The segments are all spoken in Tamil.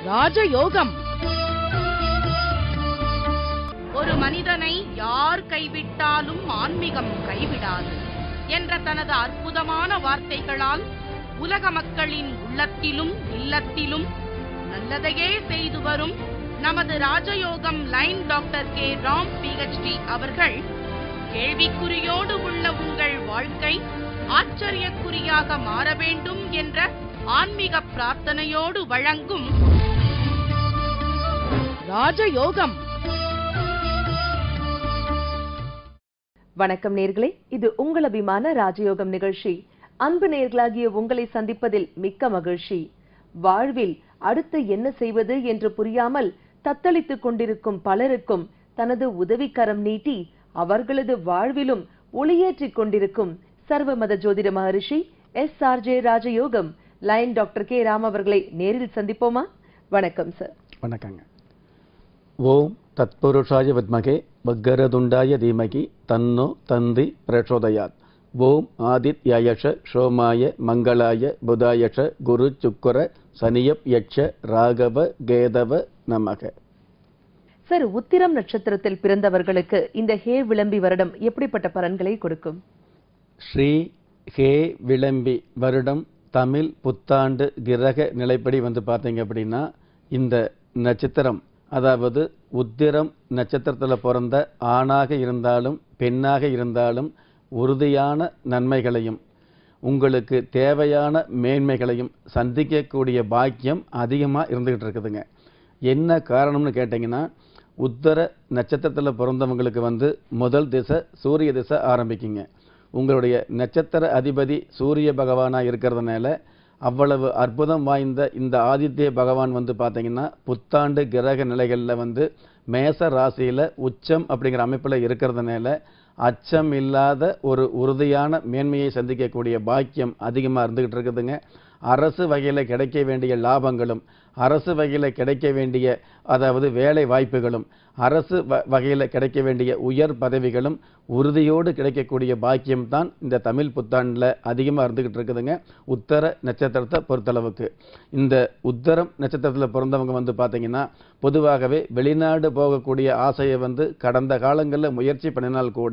ராஜயோகம் ஒரு மனிதனை யார் கைவிட்டாலும் ஆன்மீகம் கைவிடாது என்ற தனது அற்புதமான வார்த்தைகளால் உலக மக்களின் உள்ளத்திலும் இல்லத்திலும் நல்லதையே செய்து வரும் நமது ராஜயோகம் lion doctor K Ram PhD அவர்கள் கேள்விக்குறியோடு உள்ள உங்கள் வாழ்க்கை ஆச்சரியக்குறியாக மாற வேண்டும் என்ற ஆன்மீக பிரார்த்தனையோடு வழங்கும் ராஜயோகம் வணக்கம் நேர்களே இது உங்கள் அபிமான ராஜயோகம் நிகழ்ச்சி அன்பு நேர்களாகிய உங்களை சந்திப்பதில் மிக்க மகிழ்ச்சி வாழ்வில் அடுத்து என்ன செய்வது என்று புரியாமல் தத்தளித்துக் கொண்டிருக்கும் பலருக்கும் தனது உதவிக்கரம் நீட்டி அவர்களது வாழ்விலும் ஒளியேற்றிக் கொண்டிருக்கும் சர்வமத ஜோதிட மகரிஷி எஸ் ஆர் ஜே ராஜயோகம் லைன் டாக்டர் கே ராம் அவர்களை நேரில் சந்திப்போமா வணக்கம் சார் வணக்கங்க ஓம் தத்புருஷாய வித்மகே வக்கரதுண்டாய தீமகி தன்னோ தந்தி பிரச்சோதயாத் ஓம் ஆதித்யாயஷ சோமாய மங்களாய புதாயஷ குரு சுக்கர சனியப் யட்ச ராகவ கேதவ நமக சார் உத்திரம் நட்சத்திரத்தில் பிறந்தவர்களுக்கு இந்த ஹே விளம்பி வருடம் எப்படிப்பட்ட பலன்களை கொடுக்கும் ஸ்ரீ ஹே விளம்பி வருடம் தமிழ் புத்தாண்டு கிரக நிலைப்படி வந்து பார்த்தீங்க அப்படின்னா இந்த நட்சத்திரம் அதாவது உத்திரம் நட்சத்திரத்தில் பிறந்த ஆணாக இருந்தாலும் பெண்ணாக இருந்தாலும் உறுதியான நன்மைகளையும் உங்களுக்கு தேவையான மேன்மைகளையும் சந்திக்கக்கூடிய பாக்கியம் அதிகமாக இருந்துகிட்டு இருக்குதுங்க என்ன காரணம்னு கேட்டிங்கன்னா உத்தர நட்சத்திரத்தில் பிறந்தவங்களுக்கு வந்து முதல் திசை சூரிய திசை ஆரம்பிக்குங்க உங்களுடைய நட்சத்திர அதிபதி சூரிய பகவானாக இருக்கிறதுனால அவ்வளவு அற்புதம் வாய்ந்த இந்த ஆதித்ய பகவான் வந்து பார்த்தீங்கன்னா புத்தாண்டு கிரக நிலைகளில் வந்து மேச ராசியில் உச்சம் அப்படிங்கிற அமைப்பில் இருக்கிறதுனால அச்சம் இல்லாத ஒரு உறுதியான மேன்மையை சந்திக்கக்கூடிய பாக்கியம் அதிகமாக இருந்துகிட்டு இருக்குதுங்க அரசு வகையில் கிடைக்க வேண்டிய லாபங்களும் அரசு வகையில் கிடைக்க வேண்டிய அதாவது வேலை வாய்ப்புகளும் அரசு வ வகையில் கிடைக்க வேண்டிய உயர் பதவிகளும் உறுதியோடு கிடைக்கக்கூடிய பாக்கியம் தான் இந்த தமிழ் புத்தாண்டில் அதிகமாக இருந்துகிட்டு இருக்குதுங்க உத்தர நட்சத்திரத்தை பொறுத்தளவுக்கு இந்த உத்தரம் நட்சத்திரத்தில் பிறந்தவங்க வந்து பார்த்தீங்கன்னா பொதுவாகவே வெளிநாடு போகக்கூடிய ஆசையை வந்து கடந்த காலங்களில் முயற்சி பண்ணினால் கூட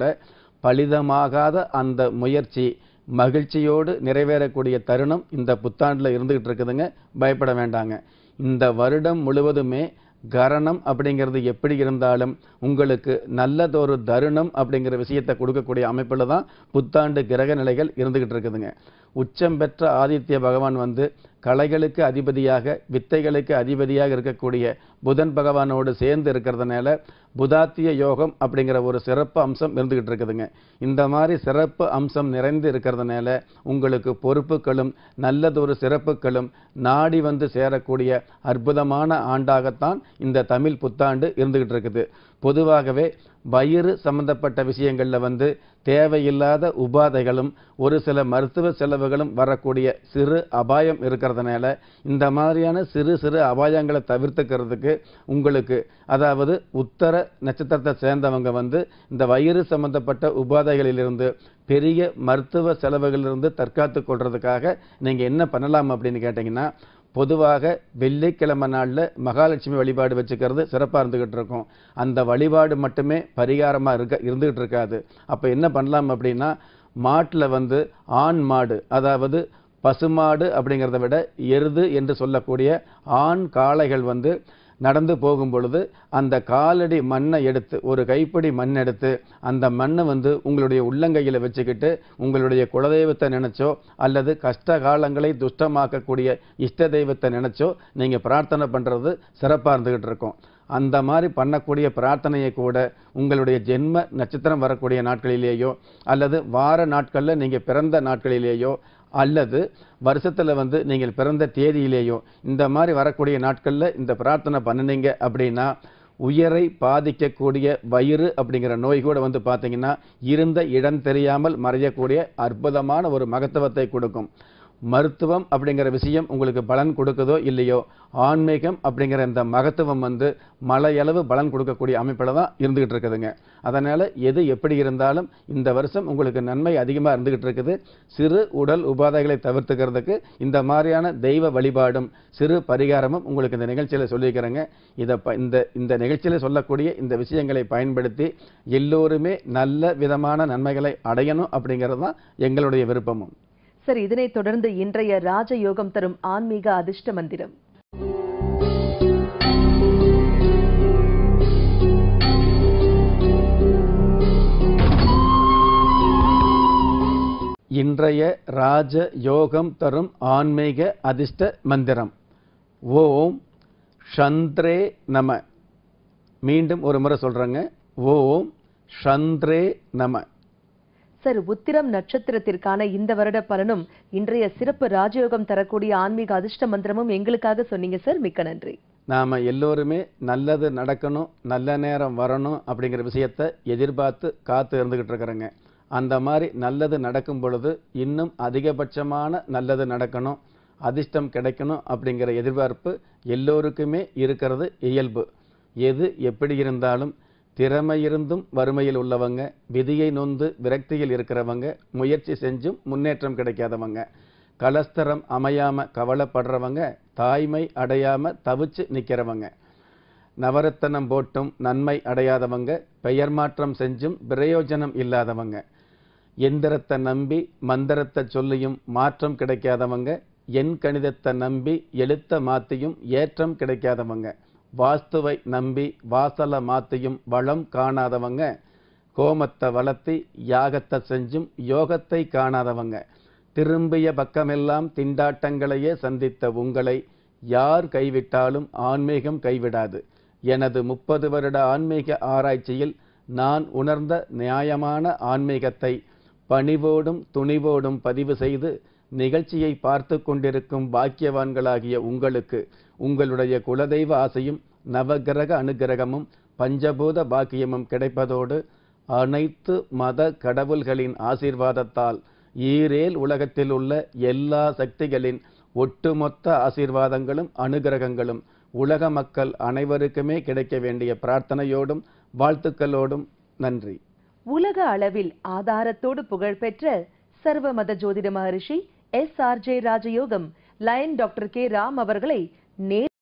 பலிதமாகாத அந்த முயற்சி மகிழ்ச்சியோடு நிறைவேறக்கூடிய தருணம் இந்த புத்தாண்டில் இருந்துகிட்டு இருக்குதுங்க பயப்பட வேண்டாங்க இந்த வருடம் முழுவதுமே கரணம் அப்படிங்கிறது எப்படி இருந்தாலும் உங்களுக்கு நல்லதொரு தருணம் அப்படிங்கிற விஷயத்தை கொடுக்கக்கூடிய அமைப்பில் தான் புத்தாண்டு கிரக நிலைகள் இருந்துகிட்டு இருக்குதுங்க உச்சம் பெற்ற ஆதித்ய பகவான் வந்து கலைகளுக்கு அதிபதியாக வித்தைகளுக்கு அதிபதியாக இருக்கக்கூடிய புதன் பகவானோடு சேர்ந்து இருக்கிறதுனால புதாத்திய யோகம் அப்படிங்கிற ஒரு சிறப்பு அம்சம் இருந்துகிட்டு இருக்குதுங்க இந்த மாதிரி சிறப்பு அம்சம் நிறைந்து இருக்கிறதுனால உங்களுக்கு பொறுப்புகளும் நல்லதொரு சிறப்புகளும் நாடி வந்து சேரக்கூடிய அற்புதமான ஆண்டாகத்தான் இந்த தமிழ் புத்தாண்டு இருந்துகிட்டு இருக்குது பொதுவாகவே வயிறு சம்பந்தப்பட்ட விஷயங்களில் வந்து தேவையில்லாத உபாதைகளும் ஒரு சில மருத்துவ செலவுகளும் வரக்கூடிய சிறு அபாயம் இருக்கிறதுனால இந்த மாதிரியான சிறு சிறு அபாயங்களை தவிர்த்துக்கிறதுக்கு உங்களுக்கு அதாவது உத்தர நட்சத்திரத்தை சேர்ந்தவங்க வந்து இந்த வயிறு சம்பந்தப்பட்ட உபாதைகளிலிருந்து பெரிய மருத்துவ செலவுகளிலிருந்து தற்காத்து கொள்றதுக்காக நீங்கள் என்ன பண்ணலாம் அப்படின்னு கேட்டிங்கன்னா பொதுவாக வெள்ளிக்கிழமை நாளில் மகாலட்சுமி வழிபாடு வச்சுக்கிறது சிறப்பாக இருந்துகிட்டு இருக்கும் அந்த வழிபாடு மட்டுமே பரிகாரமாக இருக்க இருந்துகிட்டு இருக்காது அப்போ என்ன பண்ணலாம் அப்படின்னா மாட்டில் வந்து ஆண் மாடு அதாவது பசுமாடு அப்படிங்கிறத விட எருது என்று சொல்லக்கூடிய ஆண் காளைகள் வந்து நடந்து போகும் பொழுது அந்த காலடி மண்ணை எடுத்து ஒரு கைப்பிடி மண் எடுத்து அந்த மண்ணை வந்து உங்களுடைய உள்ளங்கையில் வச்சுக்கிட்டு உங்களுடைய குலதெய்வத்தை நினைச்சோ அல்லது கஷ்ட காலங்களை துஷ்டமாக்கக்கூடிய இஷ்ட தெய்வத்தை நினைச்சோ நீங்கள் பிரார்த்தனை பண்ணுறது சிறப்பாக இருந்துகிட்டு இருக்கும் அந்த மாதிரி பண்ணக்கூடிய பிரார்த்தனையை கூட உங்களுடைய ஜென்ம நட்சத்திரம் வரக்கூடிய நாட்களிலேயோ அல்லது வார நாட்களில் நீங்கள் பிறந்த நாட்களிலேயோ அல்லது வருஷத்தில் வந்து நீங்கள் பிறந்த தேதியிலேயோ இந்த மாதிரி வரக்கூடிய நாட்களில் இந்த பிரார்த்தனை பண்ணினீங்க அப்படின்னா உயரை பாதிக்கக்கூடிய வயிறு அப்படிங்கிற நோய் கூட வந்து பார்த்தீங்கன்னா இருந்த இடம் தெரியாமல் மறையக்கூடிய அற்புதமான ஒரு மகத்துவத்தை கொடுக்கும் மருத்துவம் அப்படிங்கிற விஷயம் உங்களுக்கு பலன் கொடுக்குதோ இல்லையோ ஆன்மீகம் அப்படிங்கிற இந்த மகத்துவம் வந்து மலையளவு பலன் கொடுக்கக்கூடிய அமைப்பில் தான் இருந்துகிட்டு இருக்குதுங்க அதனால எது எப்படி இருந்தாலும் இந்த வருஷம் உங்களுக்கு நன்மை அதிகமாக இருந்துகிட்டு இருக்குது சிறு உடல் உபாதைகளை தவிர்த்துக்கிறதுக்கு இந்த மாதிரியான தெய்வ வழிபாடும் சிறு பரிகாரமும் உங்களுக்கு இந்த நிகழ்ச்சியில் சொல்லியிருக்கிறேங்க இதை ப- இந்த இந்த நிகழ்ச்சியில் சொல்லக்கூடிய இந்த விஷயங்களை பயன்படுத்தி எல்லோருமே நல்ல விதமான நன்மைகளை அடையணும் அப்படிங்கிறது தான் எங்களுடைய விருப்பமும் சரி இதனைத் தொடர்ந்து இன்றைய ராஜயோகம் தரும் ஆன்மீக அதிர்ஷ்ட மந்திரம் இன்றைய ராஜ யோகம் தரும் ஆன்மீக அதிர்ஷ்ட மந்திரம் ஓம் சந்திரே நம மீண்டும் ஒரு முறை சொல்றேங்க ஓம் சந்திரே நம சார் உத்திரம் நட்சத்திரத்திற்கான இந்த வருட பலனும் இன்றைய சிறப்பு ராஜயோகம் தரக்கூடிய ஆன்மீக அதிர்ஷ்ட மந்திரமும் எங்களுக்காக சொன்னீங்க சார் மிக்க நன்றி நாம எல்லோருமே நல்லது நடக்கணும் நல்ல நேரம் வரணும் அப்படிங்கிற விஷயத்தை எதிர்பார்த்து காத்து இருந்துகிட்டு இருக்கிறேங்க அந்த மாதிரி நல்லது நடக்கும் பொழுது இன்னும் அதிகபட்சமான நல்லது நடக்கணும் அதிர்ஷ்டம் கிடைக்கணும் அப்படிங்கிற எதிர்பார்ப்பு எல்லோருக்குமே இருக்கிறது இயல்பு எது எப்படி இருந்தாலும் திறமை இருந்தும் வறுமையில் உள்ளவங்க விதியை நொந்து விரக்தியில் இருக்கிறவங்க முயற்சி செஞ்சும் முன்னேற்றம் கிடைக்காதவங்க கலஸ்தரம் அமையாம கவலைப்படுறவங்க தாய்மை அடையாம தவிச்சு நிக்கிறவங்க நவரத்தனம் போட்டும் நன்மை அடையாதவங்க பெயர் மாற்றம் செஞ்சும் பிரயோஜனம் இல்லாதவங்க எந்திரத்தை நம்பி மந்திரத்தை சொல்லியும் மாற்றம் கிடைக்காதவங்க எண் கணிதத்தை நம்பி எழுத்த மாத்தியும் ஏற்றம் கிடைக்காதவங்க வாஸ்துவை நம்பி வாசல மாத்தியும் வளம் காணாதவங்க கோமத்தை வளர்த்தி யாகத்தை செஞ்சும் யோகத்தை காணாதவங்க திரும்பிய பக்கமெல்லாம் திண்டாட்டங்களையே சந்தித்த உங்களை யார் கைவிட்டாலும் ஆன்மீகம் கைவிடாது எனது முப்பது வருட ஆன்மீக ஆராய்ச்சியில் நான் உணர்ந்த நியாயமான ஆன்மீகத்தை பணிவோடும் துணிவோடும் பதிவு செய்து நிகழ்ச்சியை பார்த்து கொண்டிருக்கும் பாக்கியவான்களாகிய உங்களுக்கு உங்களுடைய குலதெய்வ ஆசையும் நவகிரக அனுகிரகமும் பஞ்சபூத பாக்கியமும் கிடைப்பதோடு அனைத்து மத கடவுள்களின் ஆசீர்வாதத்தால் ஈரேல் உலகத்தில் உள்ள எல்லா சக்திகளின் ஒட்டுமொத்த ஆசீர்வாதங்களும் அனுகிரகங்களும் உலக மக்கள் அனைவருக்குமே கிடைக்க வேண்டிய பிரார்த்தனையோடும் வாழ்த்துக்களோடும் நன்றி உலக அளவில் ஆதாரத்தோடு புகழ்பெற்ற சர்வமத ஜோதிட மகரிஷி எஸ் ஆர் ஜே ராஜயோகம் லயன் டாக்டர் கே ராம் அவர்களை நேர்